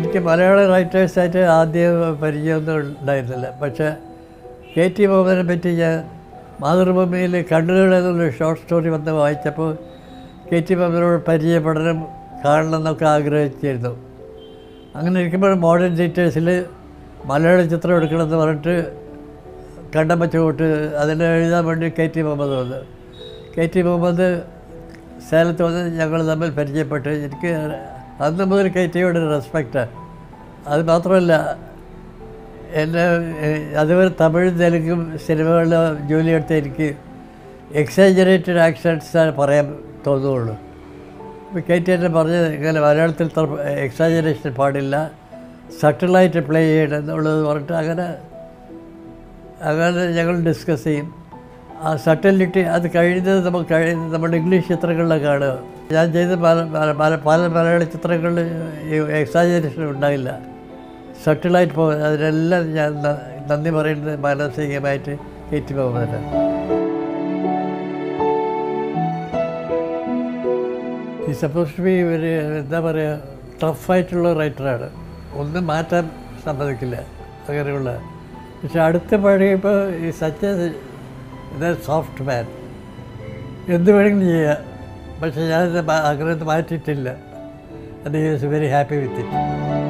എനിക്ക് മലയാള റൈറ്റേഴ്സായിട്ട് ആദ്യം പരിചയമൊന്നും ഉണ്ടായിരുന്നില്ല പക്ഷേ കെ ടി മുഹമ്മദിനെ പറ്റി ഞാൻ മാതൃഭൂമിയിൽ കണ്ണുകൾ എന്നുള്ള ഷോർട്ട് സ്റ്റോറി വന്ന് വായിച്ചപ്പോൾ കെ ടി മുഹമ്മദിനോട് പരിചയപ്പെടണം കാണണം എന്നൊക്കെ ആഗ്രഹിച്ചിരുന്നു അങ്ങനെ ഇരിക്കുമ്പോൾ മോഡേൺ റൈറ്റേഴ്സിൽ മലയാള ചിത്രം എടുക്കണമെന്ന് പറഞ്ഞിട്ട് കണ്ടം വെച്ചുകൊണ്ട് അതിന് എഴുതാൻ വേണ്ടി കെ ടി മുഹമ്മദ് വന്നു കെ ടി മുഹമ്മദ് സേലത്ത് വന്ന് ഞങ്ങൾ തമ്മിൽ പരിചയപ്പെട്ട് എനിക്ക് അന്ന് മുതൽ കെ ടിയോട് റെസ്പെക്റ്റാണ് അത് മാത്രമല്ല എന്നെ ഏഹ്, അതുവരെ തമിഴ് തെലുങ്കും സിനിമകളിൽ ജോലിയെടുത്ത എനിക്ക് എക്സാജറേറ്റഡ് ആക്ഷൻസ് പറയാൻ തോന്നുകയുള്ളൂ ഇപ്പോൾ കെ ടി എന്നെ പറഞ്ഞത് ഇങ്ങനെ മലയാളത്തിൽ എക്സാജറേഷൻ പാടില്ല സട്ടിലായിട്ട് പ്ലേ ചെയ്യണം എന്നുള്ളത് പറഞ്ഞിട്ട് അങ്ങനെ അങ്ങനെ ഞങ്ങൾ ഡിസ്കസ് ചെയ്യും ആ സട്ടലിറ്റി അത് കഴിയുന്നത് നമുക്ക് കഴിയുന്നത് നമ്മുടെ ഇംഗ്ലീഷ് ചിത്രങ്ങളിലൊക്കെ കാണുക ഞാൻ ചെയ്ത പല പല പല പല മലയാള ചിത്രങ്ങളിൽ ഈ എക്സാജറേഷൻ ഉണ്ടായില്ല സട്ടിലായിട്ട് പോകുന്നത് അതിനെല്ലാം ഞാൻ ന- നന്ദി പറയുന്നത് മാനസികമായിട്ട് കയറ്റി പോകുന്നതല്ല ഈ സപ്പോസ് ടു ബി ഒരു എന്താ പറയുക ടഫായിട്ടുള്ള റൈറ്ററാണ് ഒന്നും മാറ്റാൻ സമ്മതിക്കില്ല അങ്ങനെയുള്ള പക്ഷെ അടുത്ത പഴയപ്പോൾ ഈ സച്ച ഇത് സോഫ്റ്റ് മാൻ എന്ത് വേണമെങ്കിലും ചെയ്യാം പക്ഷെ ഞാനത് മാ- അങ്ങനെ മാറ്റിയിട്ടില്ല അത് is very happy with it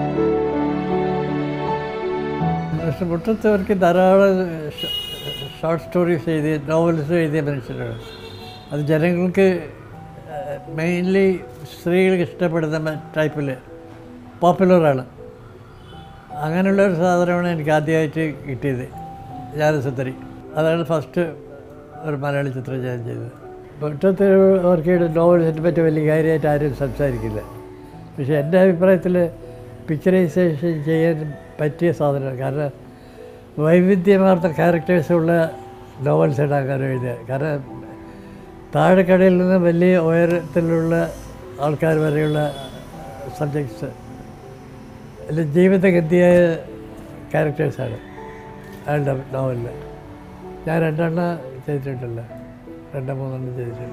പക്ഷെ മുട്ടത്തവർക്ക് ധാരാളം ഷോർട്ട് സ്റ്റോറീസ് എഴുതിയ നോവൽസ് എഴുതിയ മനുഷ്യരാണ് അത് ജനങ്ങൾക്ക് മെയിൻലി സ്ത്രീകൾക്ക് ഇഷ്ടപ്പെടുന്ന ടൈപ്പിൽ പോപ്പുലറാണ് അങ്ങനെയുള്ള ഒരു സാധനമാണ് എനിക്ക് ആദ്യമായിട്ട് കിട്ടിയത് ജ്ഞാനസുന്ദരി അതാണ് ഫസ്റ്റ് ഒരു മലയാളി ചിത്രം ഞാൻ ചെയ്തത് മുറ്റത്ത് അവർക്ക് നോവൽസിനെ പറ്റി വലിയ കാര്യമായിട്ട് ആരും സംസാരിക്കില്ല പക്ഷേ എൻ്റെ അഭിപ്രായത്തിൽ പിക്ചറൈസേഷൻ ചെയ്യാൻ പറ്റിയ സാധനമാണ് കാരണം വൈവിധ്യമാർന്ന ക്യാരക്ടേഴ്സുള്ള നോവൽസാണ് അങ്ങനെ എഴുതുക കാരണം താഴെക്കടയിൽ നിന്ന് വലിയ ഉയരത്തിലുള്ള ആൾക്കാർ വരെയുള്ള സബ്ജക്ട്സ് അല്ല ജീവിതഗതിയായ ക്യാരക്ടേഴ്സാണ് അയാളുടെ നോവലിൽ ഞാൻ രണ്ടെണ്ണം ചെയ്തിട്ടില്ല രണ്ടോ മൂന്നെണ്ണം ചെയ്തിട്ടുണ്ട്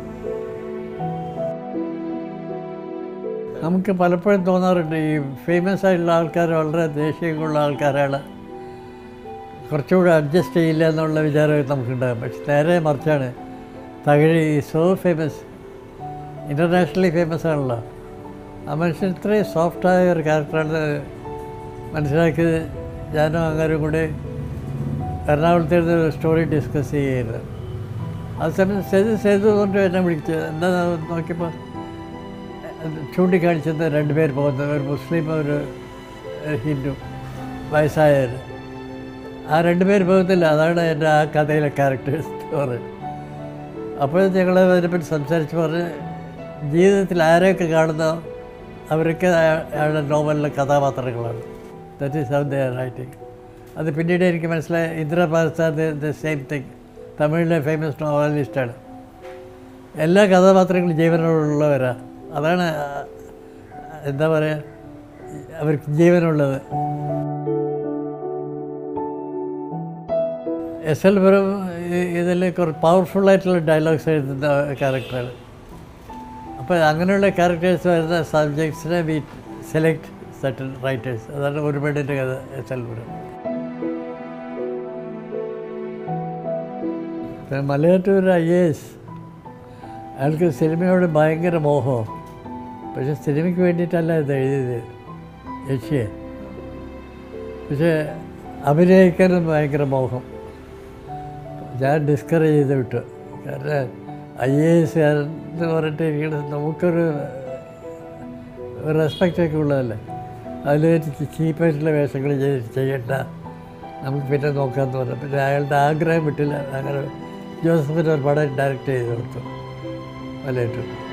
നമുക്ക് പലപ്പോഴും തോന്നാറുണ്ട് ഈ ഫേമസ് ആയിട്ടുള്ള ആൾക്കാർ വളരെ ദേഷ്യമുള്ള ആൾക്കാരാണ് കുറച്ചുകൂടെ അഡ്ജസ്റ്റ് ചെയ്യില്ല എന്നുള്ള വിചാരം നമുക്കുണ്ടാകും പക്ഷെ നേരെ മറിച്ചാണ് Thakazhi so famous internationally famous ആണല്ലോ ആ മനുഷ്യൻ ഇത്രയും സോഫ്റ്റായ ഒരു ക്യാരക്ടറാണ് മനസ്സിലാക്കിയത് ഞാനും അങ്ങനെ കൂടി എറണാകുളത്ത് ഇരുന്ന് ഒരു സ്റ്റോറി ഡിസ്കസ് ചെയ്യുമായിരുന്നു ആ സമയം സേതു സേതു കൊണ്ട് എന്നെ വിളിച്ചത് എന്താ നോക്കിയപ്പോൾ ചൂണ്ടിക്കാണിച്ചത് രണ്ടുപേർ പോകുന്നത് ഒരു മുസ്ലിം ഒരു ഹിന്ദു വയസ്സായവർ ആ രണ്ടുപേർ പോകുന്നില്ല അതാണ് എൻ്റെ ആ കഥയിലെ ക്യാരക്ടേഴ്സ് സ്റ്റോറി അപ്പോൾ ഞങ്ങൾ അതിനെപ്പറ്റി സംസാരിച്ച് പറഞ്ഞ് ജീവിതത്തിൽ ആരെയൊക്കെ കാണുന്നോ അവരൊക്കെ അയാ- അയാളുടെ നോവലിലെ കഥാപാത്രങ്ങളാണ് that is how the writing അത് പിന്നീട് എനിക്ക് മനസ്സിലായി Indira Pakistan the same thing തമിഴിലെ ഫേമസ് നോവലിസ്റ്റാണ് എല്ലാ കഥാപാത്രങ്ങളും ജീവനുള്ളവരാണ് അതാണ് ആ, എന്താ പറയുക അവർക്ക് ജീവനുള്ളത് എസ് എൽ പുരം ഇതിൽ കുറച്ച് പവർഫുള്ളായിട്ടുള്ള ഡയലോഗ്സ് എഴുതുന്ന ക്യാരക്ടറാണ് അപ്പോൾ അങ്ങനെയുള്ള ക്യാരക്ടേഴ്സ് വരുന്ന സബ്ജക്ട്സിനെ വി സെലക്ട് സർട്ടൻ റൈറ്റേഴ്സ് അതാണ് ഒരുപാടിൻ്റെ കഥ എസ് എൽ പുരം പിന്നെ മലയാറ്റൂർ ഐ എ എസ് അയാൾക്ക് സിനിമയോട് ഭയങ്കര മോഹം പക്ഷെ സിനിമയ്ക്ക് വേണ്ടിയിട്ടല്ല ഇത് എഴുതിയത് യക്ഷിയെ പക്ഷേ അഭിനയിക്കാനും ഭയങ്കര മോഹം ഞാൻ ഡിസ്കറേജ് ചെയ്ത് വിട്ടു കാരണം ഐ എ എസ് എന്ന് പറഞ്ഞിട്ട് ഇരിക്കുന്നത് നമുക്കൊരു റെസ്പെക്റ്റൊക്കെ ഉള്ളതല്ലേ അതിൽ ചീപ്പായിട്ടുള്ള വേഷങ്ങൾ ചെയ്ത് ചെയ്യണ്ട നമുക്ക് പിന്നെ നോക്കാമെന്ന് പറഞ്ഞു പിന്നെ അയാളുടെ ആഗ്രഹം വിട്ടില്ല അങ്ങനെ ജോസഫിന് ഒരു പടം ഡയറക്റ്റ് ചെയ്ത് കൊടുത്തു മലയാറ്റൂർ